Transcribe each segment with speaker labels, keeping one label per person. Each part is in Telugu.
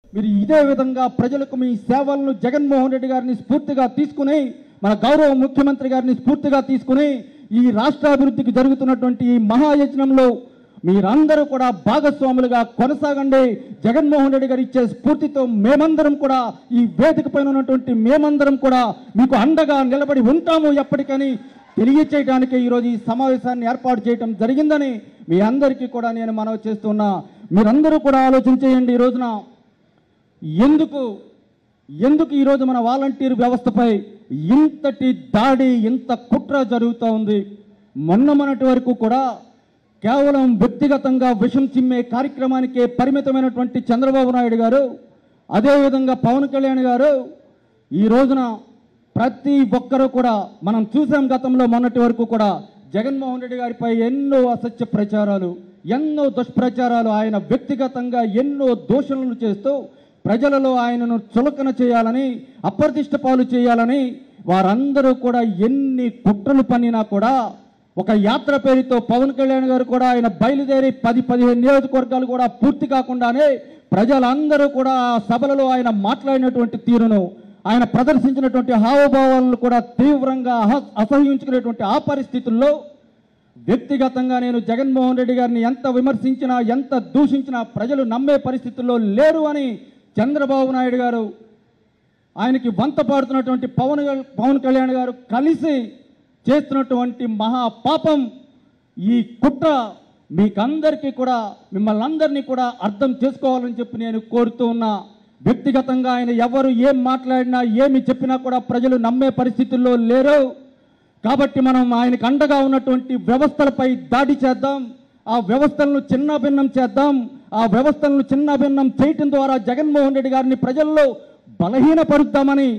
Speaker 1: మీరు ఇదే విధంగా ప్రజలకు మీ సేవలను జగన్మోహన్ రెడ్డి గారిని స్ఫూర్తిగా తీసుకుని మన గౌరవ ముఖ్యమంత్రి గారిని స్ఫూర్తిగా తీసుకుని ఈ రాష్ట్రాభివృద్ధికి జరుగుతున్నటువంటి ఈ మహాయజ్ఞంలో మీరందరూ కూడా భాగస్వాములుగా కొనసాగండి జగన్మోహన్ రెడ్డి గారు ఇచ్చే స్ఫూర్తితో మేమందరం కూడా ఈ వేదిక పైన ఉన్నటువంటి మేమందరం కూడా మీకు అండగా నిలబడి ఉంటాము ఎప్పటికని తెలియచేయడానికి ఈరోజు ఈ సమావేశాన్ని ఏర్పాటు చేయడం జరిగిందని మీ అందరికీ కూడా నేను మనవి చేస్తున్నా మీరందరూ కూడా ఆలోచన చేయండి ఈ రోజున ఎందుకు ఎందుకు ఈరోజు మన వాలంటీర్ వ్యవస్థపై ఇంతటి దాడి ఇంత కుట్ర జరుగుతూ ఉంది మొన్న మొన్నటి వరకు కూడా కేవలం వ్యక్తిగతంగా విషం చిమ్మే కార్యక్రమానికే పరిమితమైనటువంటి చంద్రబాబు నాయుడు గారు అదేవిధంగా పవన్ కళ్యాణ్ గారు ఈ రోజున ప్రతి ఒక్కరూ కూడా మనం చూసాం గతంలో మొన్నటి వరకు కూడా జగన్మోహన్ రెడ్డి గారిపై ఎన్నో అసత్య ప్రచారాలు ఎన్నో దుష్ప్రచారాలు ఆయన వ్యక్తిగతంగా ఎన్నో దూషణలు చేస్తూ ప్రజలలో ఆయనను చులకన చేయాలని అప్రతిష్ట పాలు చేయాలని వారందరూ కూడా ఎన్ని కుట్రలు పన్నినా కూడా ఒక యాత్ర పేరుతో పవన్ కళ్యాణ్ గారు కూడా ఆయన బయలుదేరి పది పదిహేను నియోజకవర్గాలు కూడా పూర్తి కాకుండానే ప్రజలందరూ కూడా ఆ సభలలో ఆయన మాట్లాడినటువంటి తీరును ఆయన ప్రదర్శించినటువంటి హావభావాలను కూడా తీవ్రంగా అహ- అసహ్యించుకునేటువంటి ఆ పరిస్థితుల్లో వ్యక్తిగతంగా నేను జగన్మోహన్ రెడ్డి గారిని ఎంత విమర్శించినా ఎంత దూషించినా ప్రజలు నమ్మే పరిస్థితుల్లో లేరు అని చంద్రబాబు నాయుడు గారు ఆయనకి వంత పాడుతున్నటువంటి పవన్ గల్- పవన్ కళ్యాణ్ గారు కలిసి చేస్తున్నటువంటి మహా పాపం ఈ కుట్ర మీకందరికీ కూడా మిమ్మల్ని అందరినీ కూడా అర్థం చేసుకోవాలని చెప్పి నేను కోరుతూ ఉన్నా వ్యక్తిగతంగా ఆయన ఎవరు ఏం మాట్లాడినా ఏమి చెప్పినా కూడా ప్రజలు నమ్మే పరిస్థితుల్లో లేరు కాబట్టి మనం ఆయనకు అండగా ఉన్నటువంటి వ్యవస్థలపై దాడి చేద్దాం ఆ వ్యవస్థలను చిన్నాభిన్నం చేద్దాం ఆ వ్యవస్థలను చిన్నాభిన్నం చేయటం ద్వారా జగన్మోహన్ రెడ్డి గారిని ప్రజల్లో బలహీనపరుద్దామని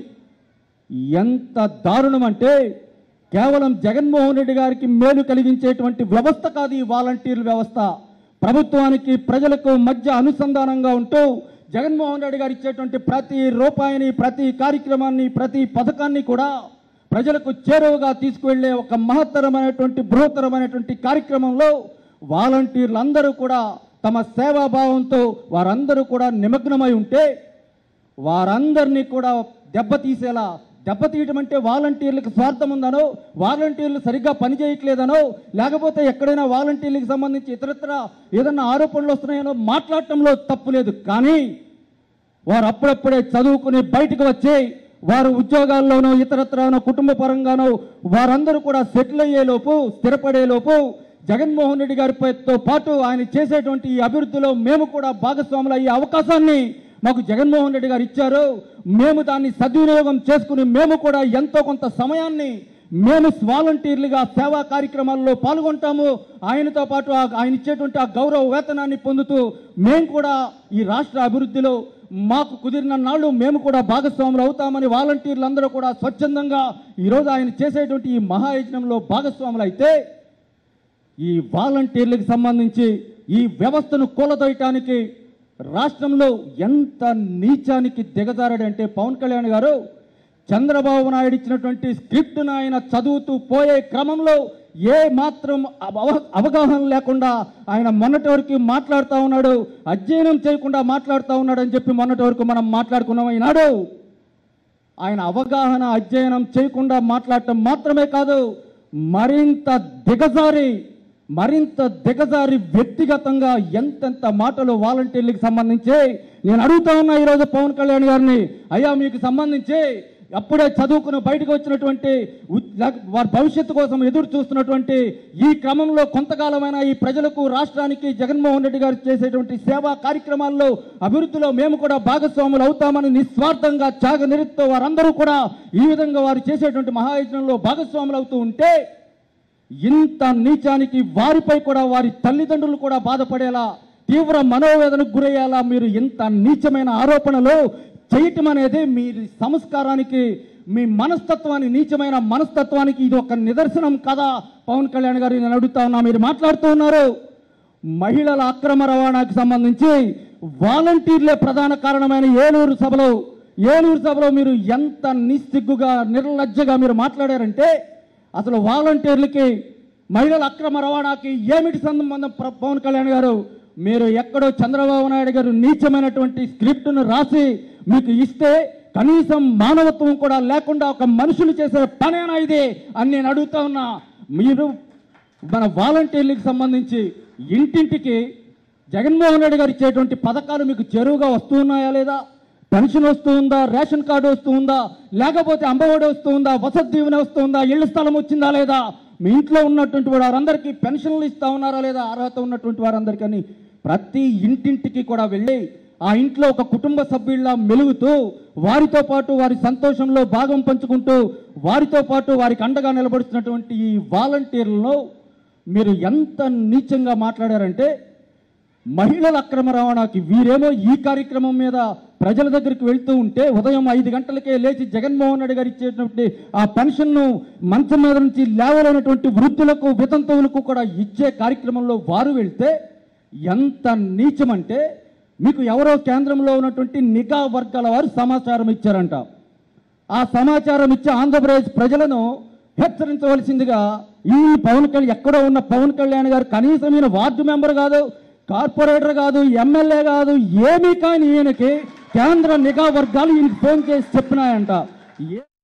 Speaker 1: ఎంత దారుణం అంటే కేవలం జగన్మోహన్ రెడ్డి గారికి మేలు కలిగించేటువంటి వ్యవస్థ కాదు ఈ వాలంటీర్ వ్యవస్థ ప్రభుత్వానికి ప్రజలకు మధ్య అనుసంధానంగా ఉంటూ జగన్మోహన్ రెడ్డి గారు ఇచ్చేటువంటి ప్రతి రూపాయిని ప్రతి కార్యక్రమాన్ని ప్రతి పథకాన్ని కూడా ప్రజలకు చేరువగా తీసుకువెళ్ళే ఒక మహత్తరమైనటువంటి బృహత్తరమైనటువంటి కార్యక్రమంలో వాలంటీర్లందరూ కూడా తమ సేవాభావంతో వారందరూ కూడా నిమగ్నమై ఉంటే వారందరినీ కూడా దెబ్బతీసేలా దెబ్బతీయటం అంటే వాలంటీర్లకు స్వార్థం ఉందనో వాలంటీర్లు సరిగ్గా పనిచేయట్లేదనో లేకపోతే ఎక్కడైనా వాలంటీర్లకు సంబంధించి ఇతరత్ర ఏదన్నా ఆరోపణలు వస్తున్నాయనో మాట్లాడటంలో తప్పు లేదు కానీ వారు అప్పుడప్పుడే చదువుకుని బయటకు వచ్చి వారు ఉద్యోగాల్లోనో ఇతరత్రానో కుటుంబ పరంగానో వారందరూ కూడా సెటిల్ అయ్యేలోపు స్థిరపడేలోపు జగన్మోహన్ రెడ్డి గారితో పాటు ఆయన చేసేటువంటి ఈ అభివృద్ధిలో మేము కూడా భాగస్వాములు అయ్యే అవకాశాన్ని మాకు జగన్మోహన్ రెడ్డి గారు ఇచ్చారు మేము దాన్ని సద్వినియోగం చేసుకుని మేము కూడా ఎంతో కొంత సమయాన్ని మేము వాలంటీర్లుగా సేవా కార్యక్రమాల్లో పాల్గొంటాము ఆయనతో పాటు ఆ- ఆయన ఇచ్చేటువంటి ఆ గౌరవ వేతనాన్ని పొందుతూ మేము కూడా ఈ రాష్ట్ర అభివృద్ధిలో మాకు కుదిరిన నాళ్ళు మేము కూడా భాగస్వాములు అవుతామని వాలంటీర్లు అందరూ కూడా స్వచ్ఛందంగా ఈరోజు ఆయన చేసేటువంటి ఈ మహాయజ్ఞంలో భాగస్వాములు అయితే ఈ వాలంటీర్లకు సంబంధించి ఈ వ్యవస్థను కూలదోయటానికి రాష్ట్రంలో ఎంత నీచానికి దిగజారాడంటే పవన్ కళ్యాణ్ గారు చంద్రబాబు నాయుడు ఇచ్చినటువంటి స్క్రిప్ట్ను ఆయన చదువుతూ పోయే క్రమంలో ఏ మాత్రం అవ- అవగాహన లేకుండా ఆయన మొన్నటి వరకు మాట్లాడుతూ ఉన్నాడు అధ్యయనం చేయకుండా మాట్లాడుతూ ఉన్నాడు అని చెప్పి మొన్నటి వరకు మనం మాట్లాడుకున్నాం ఈనాడు ఆయన అవగాహన అధ్యయనం చేయకుండా మాట్లాడటం మాత్రమే కాదు మరింత దిగజారి మరింత దిగజారి వ్యక్తిగతంగా ఎంతెంత మాటలు వాలంటీర్లకు సంబంధించి నేను అడుగుతా ఉన్నా ఈరోజు పవన్ కళ్యాణ్ గారిని అయ్యా మీకు సంబంధించి అప్పుడే చదువుకుని బయటకు వచ్చినటువంటి ఉ- లేక- వారి భవిష్యత్తు కోసం ఎదురు చూస్తున్నటువంటి ఈ క్రమంలో కొంతకాలమైన ఈ ప్రజలకు రాష్ట్రానికి జగన్మోహన్ రెడ్డి గారు చేసేటువంటి సేవా కార్యక్రమాల్లో అభివృద్ధిలో మేము కూడా భాగస్వాములు అవుతామని నిస్వార్థంగా త్యాగ నిరుతో వారందరూ కూడా ఈ విధంగా వారు చేసేటువంటి మహాయజ్ఞంలో భాగస్వాములు అవుతూ ఉంటే ఇంత నీచానికి వారిపై కూడా వారి తల్లిదండ్రులు కూడా బాధపడేలా తీవ్ర మనోవేదనకు గురయ్యేలా మీరు ఇంత నీచమైన ఆరోపణలు చేయటం అనేది మీ సంస్కారానికి మీ మనస్తత్వానికి నీచమైన మనస్తత్వానికి ఇది ఒక నిదర్శనం కదా పవన్ కళ్యాణ్ గారు నేను అడుగుతా ఉన్నా మీరు మాట్లాడుతూ ఉన్నారు మహిళల అక్రమ రవాణాకి సంబంధించి వాలంటీర్లే ప్రధాన కారణమైన ఏలూరు సభలో ఏలూరు సభలో మీరు ఎంత నిస్సిగ్గుగా నిర్లజ్జగా మీరు మాట్లాడారంటే అసలు వాలంటీర్లకి మహిళల అక్రమ రవాణాకి ఏమిటి సంబంధం ప్ర- పవన్ కళ్యాణ్ గారు మీరు ఎక్కడో చంద్రబాబు నాయుడు గారు నీచమైనటువంటి స్క్రిప్ట్ను రాసి మీకు ఇస్తే కనీసం మానవత్వం కూడా లేకుండా ఒక మనుషులు చేసే పనేనా ఇది అని నేను అడుగుతా ఉన్నా మీరు మన వాలంటీర్లకు సంబంధించి ఇంటింటికి జగన్మోహన్ రెడ్డి గారు ఇచ్చేటువంటి పథకాలు మీకు చెరువుగా వస్తూ ఉన్నాయా లేదా పెన్షన్ వస్తూ ఉందా రేషన్ కార్డు వస్తూ ఉందా లేకపోతే అమ్మఒడి వస్తూ ఉందా వసతి దీవెన వస్తూ ఉందా ఇళ్ల స్థలం వచ్చిందా లేదా మీ ఇంట్లో ఉన్నటువంటి వారందరికీ పెన్షన్లు ఇస్తా ఉన్నారా లేదా అర్హత ఉన్నటువంటి వారందరికీ అని ప్రతి ఇంటింటికి కూడా వెళ్ళి ఆ ఇంట్లో ఒక కుటుంబ సభ్యుల్లా మెలుగుతూ వారితో పాటు వారి సంతోషంలో భాగం పంచుకుంటూ వారితో పాటు వారికి అండగా నిలబడుతున్నటువంటి ఈ వాలంటీర్లను మీరు ఎంత నీచంగా మాట్లాడారంటే మహిళల అక్రమ రవాణాకి వీరేమో ఈ కార్యక్రమం మీద ప్రజల దగ్గరికి వెళ్తూ ఉంటే ఉదయం ఐదు గంటలకే లేచి జగన్మోహన్ రెడ్డి గారు ఇచ్చేటువంటి ఆ పెన్షన్ను మంచం మీద నుంచి లేవలేనటువంటి వృద్ధులకు వితంతువులకు కూడా ఇచ్చే కార్యక్రమంలో వారు వెళ్తే ఎంత నీచమంటే మీకు ఎవరో కేంద్రంలో ఉన్నటువంటి నిఘా వర్గాల వారు సమాచారం ఇచ్చారంట ఆ సమాచారం ఇచ్చి ఆంధ్రప్రదేశ్ ప్రజలను హెచ్చరించవలసిందిగా ఈ పవన్ కళ్యాణ్ ఎక్కడో ఉన్న పవన్ కళ్యాణ్ గారు కనీసం ఈయన వార్డు మెంబర్ కాదు కార్పొరేటర్ కాదు ఎమ్మెల్యే కాదు ఏమీ కానీ ఈయనకి కేంద్ర నిఘా వర్గాలు ఈయనకి ఫోన్ చేసి చెప్పినాయంట ఏ